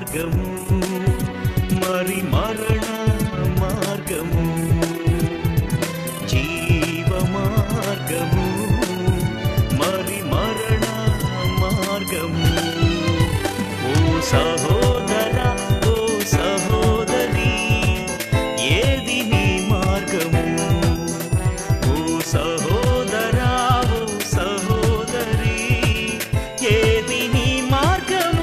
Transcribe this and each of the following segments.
మార్గము మరి మరణ మార్గము జీవ మార్గము మరి మరణ మార్గము ఓ సహోదర ఓ సహోదరి ఏది నీ మార్గము ఓ సహోదరా ఓ సహోదరి ఏది నీ మార్గము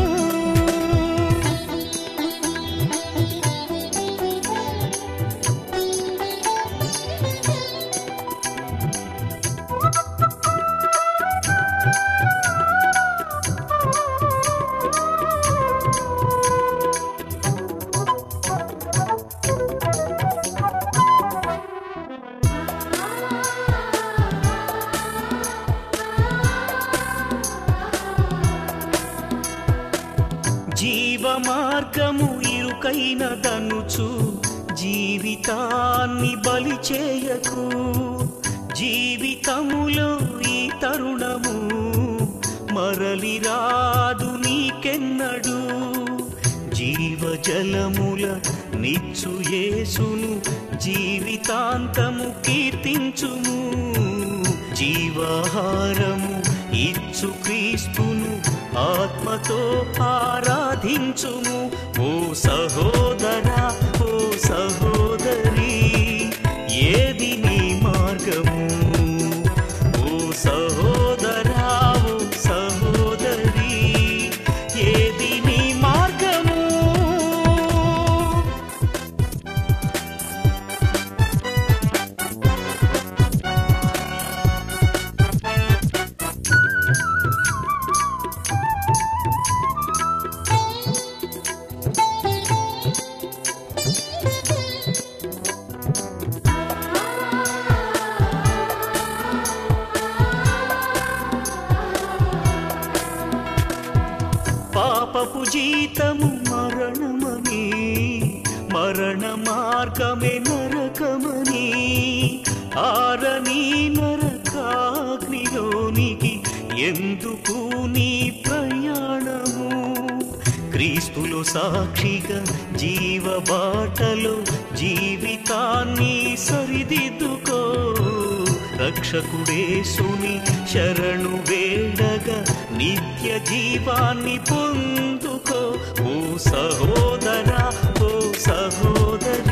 జీవ మార్గము ఇరుకైన దనుచు జీవితాన్ని బలి చేయకు జీవితములో ఈ తరుణము మరలి రాదు నీకెన్నడు జీవజలముల నిచ్చు యేసును జీవితాంతము కీర్తించుము జీవాహారము ఇచ్చు క్రీస్తును ఆత్మతో ఆరాధించుము ఓ సహోదరా ఓ సహోదరి ఏది నీ మార్గము ఓ సహోదరా ఓ సహోదరి ఏది నీ మార్గము పాపపు జీతము మరణమని మరణ మార్గమే నరకమని ఆరని నరకాగ్నిలోనికి ఎందుకు నీ ప్రయాణము క్రీస్తులో సాక్షిగా జీవ బాటలో జీవితాన్ని సరిదిద్దుకో రక్షకుడేసుని శరణు వేడగా నిత్య జీవాన్ని పొందుకో ఓ సహోదరా ఓ సహోదరి